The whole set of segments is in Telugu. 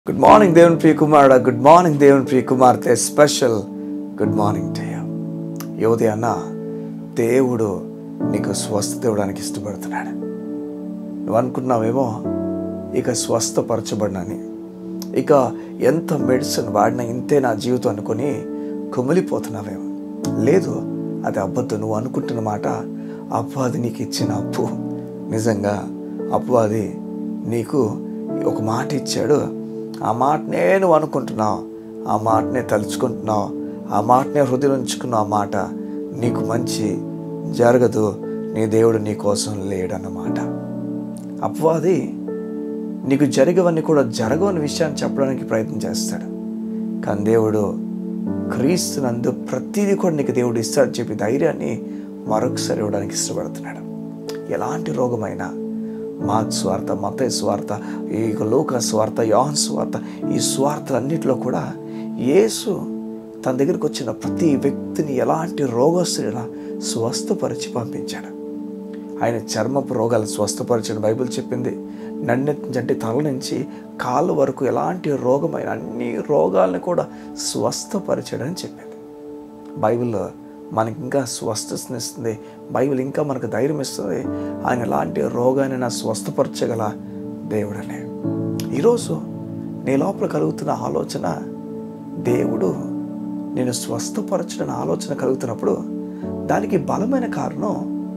గుడ్ మార్నింగ్ దేవుని ప్రియ కుమారుడ గుడ్ మార్నింగ్ దేవుని ప్రియ కుమార్తె special good morning to you యువతి అన్న దేవుడు నీకు స్వస్థత ఇవ్వడానికి ఇష్టపడుతున్నాడు నువ్వు అనుకున్నావేమో ఇక స్వస్థపరచబడినని ఇక ఎంత మెడిసిన్ వాడినా ఇంతే నా జీవితం అనుకొని కుమిలిపోతున్నావేమో లేదు అది అబద్ధం నువ్వు అనుకుంటున్న మాట అపవాది నీకు ఇచ్చిన అప్పు నిజంగా అపవాది నీకు ఒక మాట ఇచ్చాడు ఆ మాటనే నువ్వు అనుకుంటున్నావు ఆ మాటనే తలుచుకుంటున్నావు ఆ మాటనే హృదయం ఉంచుకున్నావు ఆ మాట నీకు మంచి జరగదు నీ దేవుడు నీ కోసం లేడన్నమాట అపవాది నీకు జరిగవన్నీ కూడా జరగవని విషయాన్ని చెప్పడానికి ప్రయత్నం చేస్తాడు కానీ దేవుడు క్రీస్తునందు ప్రతిదీ కూడా నీకు దేవుడు ఇస్తాడు చెప్పి ధైర్యాన్ని మరొకసారి ఇవ్వడానికి ఇష్టపడుతున్నాడు ఎలాంటి రోగమైనా మార్క్ స్వార్థ మత స్వార్థ ఈ లోక స్వార్థ యోహన్ స్వార్థ ఈ స్వార్థలన్నిటిలో కూడా యేసు తన దగ్గరికి వచ్చిన ప్రతి వ్యక్తిని ఎలాంటి రోగస్తుడైనా స్వస్థపరిచి పంపించాడు ఆయన చర్మపు రోగాలు స్వస్థపరచని బైబిల్ చెప్పింది నన్నెత్తి నుంచి అంటే తల నుంచి కాళ్ళ వరకు ఎలాంటి రోగమైన అన్ని రోగాలను కూడా స్వస్థపరచడని చెప్పింది బైబిల్లో మనకి ఇంకా స్వస్థతనిస్తుంది బైబిల్ ఇంకా మనకు ధైర్యం ఇస్తుంది ఆయన ఎలాంటి రోగాన్ని నా స్వస్థపరచగల దేవుడనే ఈరోజు నీ లోపల కలుగుతున్న ఆలోచన దేవుడు నేను స్వస్థపరచడని ఆలోచన కలుగుతున్నప్పుడు దానికి బలమైన కారణం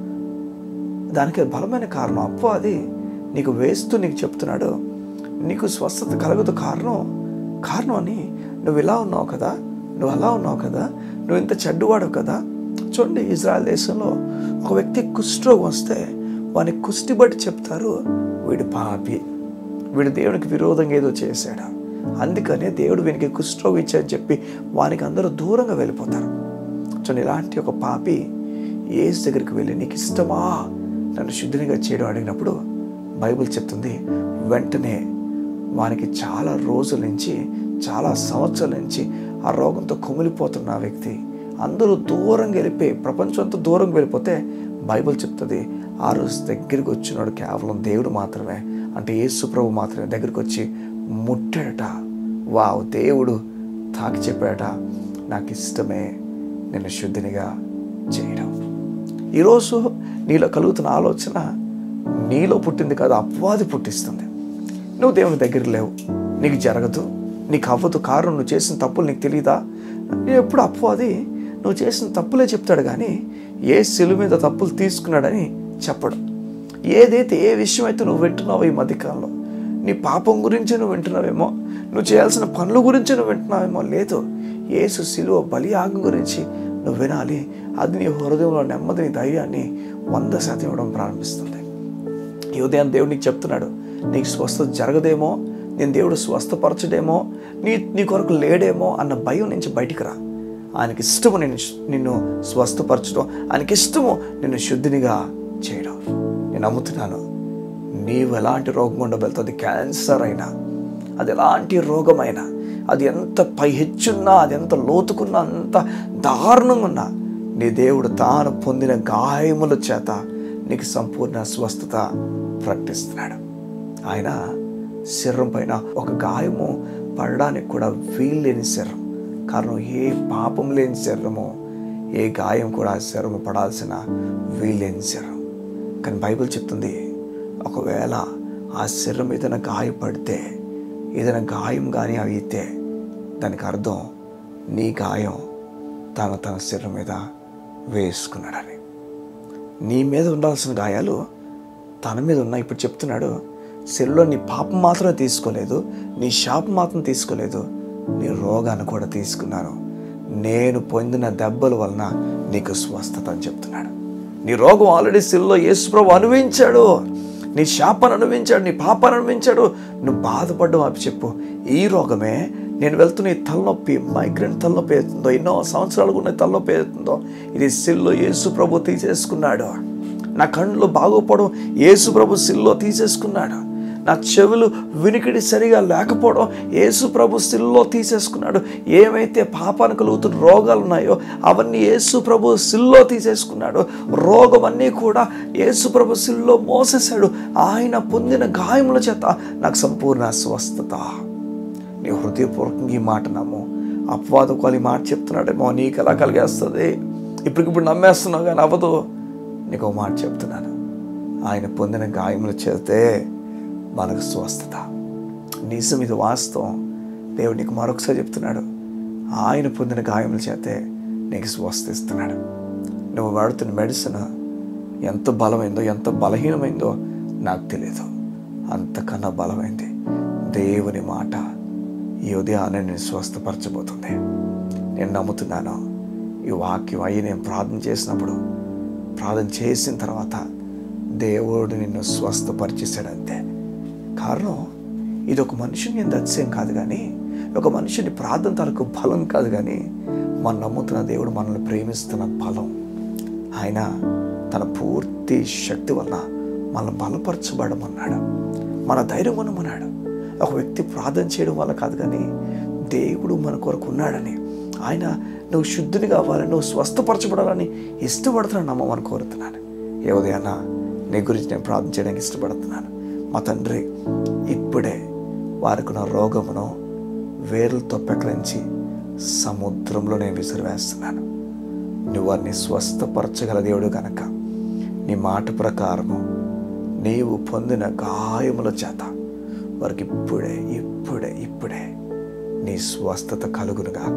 దానికి బలమైన కారణం అప్పు అది నీకు వేస్తూ నీకు చెప్తున్నాడు నీకు స్వస్థత కలగదు కారణం కారణం అని నువ్వు ఇలా ఉన్నావు కదా నువ్వు అలా ఉన్నావు కదా నువ్వు ఇంత చెడ్డువాడు కదా చూడండి ఇజ్రాయల్ దేశంలో ఒక వ్యక్తి కుష్ఠరోగం వస్తే వాని కుష్టి బట్టి చెప్తారు వీడు పాపి వీడు దేవునికి విరోధంగా ఏదో చేశాడు అందుకనే దేవుడు వీనికి కుష్ఠరోగం ఇచ్చాడని చెప్పి వానికి అందరూ దూరంగా వెళ్ళిపోతారు చూడండి ఇలాంటి ఒక పాపి ఏసు దగ్గరికి వెళ్ళి నీకు ఇష్టమా నన్ను శుద్ధినిగా చేయడం అడిగినప్పుడు బైబిల్ చెప్తుంది వెంటనే వానికి చాలా రోజుల నుంచి చాలా సంవత్సరాల నుంచి ఆ రోగంతో కుమిలిపోతున్న ఆ వ్యక్తి అందరూ దూరంగా వెళ్ళిపోయి ప్రపంచం అంతా దూరంగా వెళ్ళిపోతే బైబిల్ చెప్తుంది ఆ రోజు దగ్గరికి వచ్చినాడు కేవలం దేవుడు మాత్రమే అంటే యేసు ప్రభు మాత్రమే దగ్గరికి వచ్చి ముట్టాడట వావ్ దేవుడు తాకి చెప్పాడట నాకు ఇష్టమే నేను శుద్ధినిగా చేయడం ఈరోజు నీలో కలుగుతున్న ఆలోచన నీలో పుట్టింది కాదు అపవాది పుట్టిస్తుంది నువ్వు దేవుని దగ్గర లేవు నీకు జరగదు నీకు అవ్వదు కారణం నువ్వు చేసిన తప్పులు నీకు తెలియదా ఎప్పుడు అపవాది నువ్వు చేసిన తప్పులే చెప్తాడు కానీ ఏ సెలు మీద తప్పులు తీసుకున్నాడని చెప్పడు ఏదైతే ఏ విషయం అయితే నువ్వు వింటున్నావో ఈ మధ్యకాలంలో నీ పాపం గురించి నువ్వు వింటున్నావేమో నువ్వు చేయాల్సిన పనుల గురించి నువ్వు వింటున్నావేమో లేదు ఏసు సిలువ బలియాగం గురించి నువ్వు వినాలి అది నీ హృదయంలో నెమ్మదిని ధైర్యాన్ని వంద శాతం ఇవ్వడం ప్రారంభిస్తుంది ఈ ఉదయం దేవుడు నీకు చెప్తున్నాడు నీకు స్వస్థత జరగదేమో నేను దేవుడు స్వస్థపరచడేమో నీ నీ కొరకు లేడేమో అన్న భయం నుంచి బయటికి రా ఆయనకి ఇష్టము నేను నిన్ను స్వస్థపరచడం ఆయనకి ఇష్టము నిన్ను శుద్ధినిగా చేయడం నేను నమ్ముతున్నాను నీవు ఎలాంటి రోగం ఉండబెళ్తుంది క్యాన్సర్ అయినా అది ఎలాంటి రోగమైనా అది ఎంత పై హెచ్చున్నా అది ఎంత లోతుకున్నా అంత దారుణంగా ఉన్నా నీ దేవుడు తాను పొందిన గాయముల చేత నీకు సంపూర్ణ స్వస్థత ప్రకటిస్తున్నాడు ఆయన శరీరం పైన ఒక గాయము పడడానికి కూడా వీల్లేని శరీరం కారణం ఏ పాపం లేని శరీరము ఏ గాయం కూడా ఆ శరీరం పడాల్సిన వీల్లేని శరీరం కానీ బైబిల్ చెప్తుంది ఒకవేళ ఆ శరీరం ఏదైనా గాయపడితే ఏదైనా గాయం కానీ అయితే దానికి అర్థం నీ గాయం తను తన శరీరం మీద వేసుకున్నాడని నీ మీద ఉండాల్సిన గాయాలు తన మీద ఉన్నాయి ఇప్పుడు చెప్తున్నాడు సెల్లో నీ పాపం మాత్రమే తీసుకోలేదు నీ శాపం మాత్రం తీసుకోలేదు నీ రోగాన్ని కూడా తీసుకున్నాను నేను పొందిన దెబ్బల వలన నీకు స్వస్థత అని చెప్తున్నాడు నీ రోగం ఆల్రెడీ సిల్లో యేసుప్రభు అనుభవించాడు నీ శాపాన్ని అనుభవించాడు నీ పాపాన్ని అనుభవించాడు నువ్వు బాధపడ్డం అవి చెప్పు ఈ రోగమే నేను వెళ్తున్న ఈ తలనొప్పి మైగ్రేన్ తలనొప్పి అవుతుందో ఎన్నో సంవత్సరాలుగా ఉన్న తలనొప్పి అవుతుందో ఇది సిల్లో యేసు ప్రభు తీసేసుకున్నాడు నా కళ్ళు బాగోపోవడం యేసు ప్రభు సిల్లో తీసేసుకున్నాడు నా చెవులు వినికిడి సరిగా లేకపోవడం యేసు ప్రభు సిల్లో తీసేసుకున్నాడు ఏమైతే పాపానికి కలుగుతున్న రోగాలు ఉన్నాయో అవన్నీ యేసు ప్రభు సిల్లో తీసేసుకున్నాడు రోగం అన్నీ కూడా యేసు ప్రభు సిల్లో మోసేశాడు ఆయన పొందిన గాయముల చేత నాకు సంపూర్ణ స్వస్థత నీ హృదయపూర్వకంగా ఈ మాట నమ్ము అపవాదకాలు ఈ మాట చెప్తున్నాడేమో నీకు ఎలా కలిగేస్తుంది ఇప్పటికిప్పుడు నమ్మేస్తున్నావు కానీ అవ్వదు నీకు ఒక మాట చెప్తున్నాను ఆయన పొందిన గాయములు చేస్తే మనకు స్వస్థత నిజం ఇది వాస్తవం దేవుడు నీకు మరొకసారి చెప్తున్నాడు ఆయన పొందిన గాయముల చేతే నీకు స్వస్థ ఇస్తున్నాడు నువ్వు వాడుతున్న మెడిసిన్ ఎంత బలమైందో ఎంత బలహీనమైందో నాకు తెలియదు అంతకన్నా బలమైంది దేవుని మాట ఈ ఉదయాన్నే నేను స్వస్థపరచబోతుంది నేను నమ్ముతున్నాను ఈ వాక్యం అయ్యి నేను ప్రార్థన చేసినప్పుడు ప్రార్థన చేసిన తర్వాత దేవుడు నిన్ను స్వస్థపరిచేశాడు అంతే కారణం ఇది ఒక మనిషిని నేను అతిశయం కాదు కానీ ఒక మనిషిని ప్రార్థన తరకు బలం కాదు కానీ మనం నమ్ముతున్న దేవుడు మనల్ని ప్రేమిస్తున్న బలం ఆయన తన పూర్తి శక్తి వలన మనల్ని బలపరచబడమన్నాడు మన ధైర్యం కొనమన్నాడు ఒక వ్యక్తి ప్రార్థన చేయడం వల్ల కాదు కానీ దేవుడు మన కొరకు ఉన్నాడని ఆయన నువ్వు శుద్ధుని కావాలని నువ్వు స్వస్థపరచబడాలని ఇష్టపడుతున్నాను నమ్మమని కోరుతున్నాను ఏ ఉదయాన్న నీ గురించి నేను ప్రార్థన చేయడానికి ఇష్టపడుతున్నాను మా తండ్రి ఇప్పుడే వారికి ఉన్న రోగమును వేర్లతో పెకలించి సముద్రంలో నేను విసిరివేస్తున్నాను నువ్వు వారిని స్వస్థపరచగల దేవుడు గనక నీ మాట ప్రకారము నీవు పొందిన గాయముల చేత వారికి ఇప్పుడే ఇప్పుడే ఇప్పుడే నీ స్వస్థత కలుగును గాక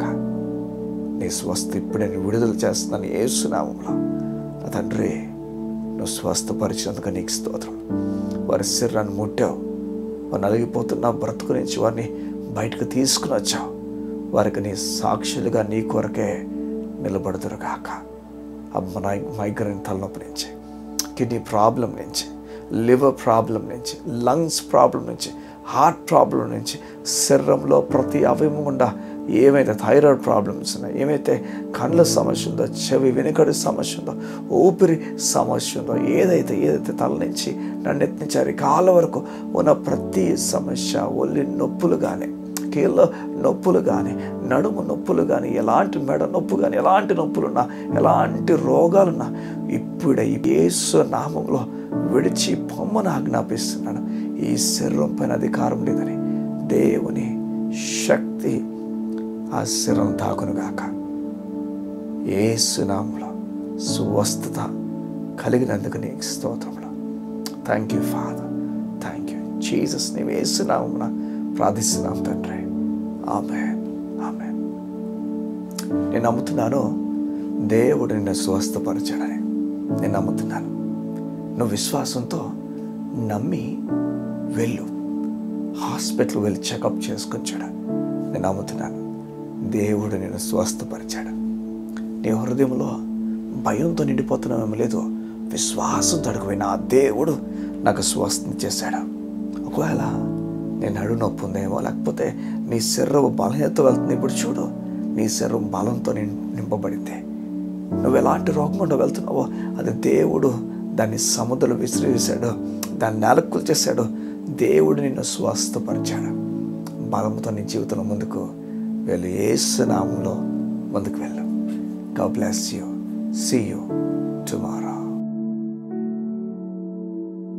నీ స్వస్థ ఇప్పుడే నీ విడుదల చేస్తున్నాను ఏసునామంలో నా తండ్రి నువ్వు స్వస్థపరిచినందుకు నీకు స్తోత్రం వారి శరీరాన్ని ముట్టావు వారు నలిగిపోతున్న బ్రతుకు నుంచి వారిని బయటకు తీసుకుని వచ్చావు వారికి నీ సాక్షులుగా నీ కొరకే నిలబడుతురు కాక అమ్మ మైగ్రేన్ తలనొప్పి నుంచి కిడ్నీ ప్రాబ్లం నుంచి లివర్ ప్రాబ్లం నుంచి లంగ్స్ ప్రాబ్లం నుంచి హార్ట్ ప్రాబ్లం నుంచి శరీరంలో ప్రతి అవయవం గుండా ఏమైతే థైరాయిడ్ ప్రాబ్లమ్స్ ఉన్నాయి ఏమైతే కళ్ళ సమస్య ఉందో చెవి వెనుకడి సమస్య ఉందో ఊపిరి సమస్య ఉందో ఏదైతే ఏదైతే తల నుంచి నన్నెత్తి నుంచి అరికాల వరకు ఉన్న ప్రతి సమస్య ఒళ్ళి నొప్పులు కానీ కీళ్ళ నొప్పులు కానీ నడుము నొప్పులు కానీ ఎలాంటి మెడ నొప్పు కానీ ఎలాంటి నొప్పులున్నా ఎలాంటి రోగాలున్నా ఇప్పుడే యేసు నామంలో విడిచి పొమ్మను ఆజ్ఞాపిస్తున్నాను ఈ శరీరం పైన అధికారం లేదని దేవుని శక్తి ఆ శరీరం తాకునుగాక ఏసునామంలో స్వస్థత కలిగినందుకు నీకు స్తోత్రంలో thank you father thank you Jesus నేను వేస్తున్నామున ప్రార్థిస్తున్నాం తండ్రి ఆమె ఆమె నేను నమ్ముతున్నాను దేవుడు నిన్ను స్వస్థపరచాడని నేను నమ్ముతున్నాను నువ్వు విశ్వాసంతో నమ్మి వెళ్ళు హాస్పిటల్ వెళ్ళి చెకప్ చేసుకొచ్చాడు నేను నమ్ముతున్నాను దేవుడు నేను స్వస్థపరిచాడు నీ హృదయంలో భయంతో నిండిపోతున్నామేమో లేదు విశ్వాసంతో అడుగుపోయిన ఆ దేవుడు నాకు స్వస్థం చేశాడు ఒకవేళ నేను నడు నొప్పి ఉందేమో లేకపోతే నీ శరీరం బలహీనతో వెళ్తుంది ఇప్పుడు చూడు నీ శరీరం బలంతో నిం- నింపబడింది నువ్వు ఎలాంటి రోగం ఉంటో వెళ్తున్నావో అది దేవుడు దాన్ని సముద్రంలో విసిరేసాడు దాన్ని నేలక్కులు చేశాడు దేవుడు నిన్ను స్వస్థపరిచాడు బలంతో నీ జీవితంలో ముందుకు వెళ్ళు ఏసునామంలో ముందుకు వెళ్ళు God bless you. See you tomorrow.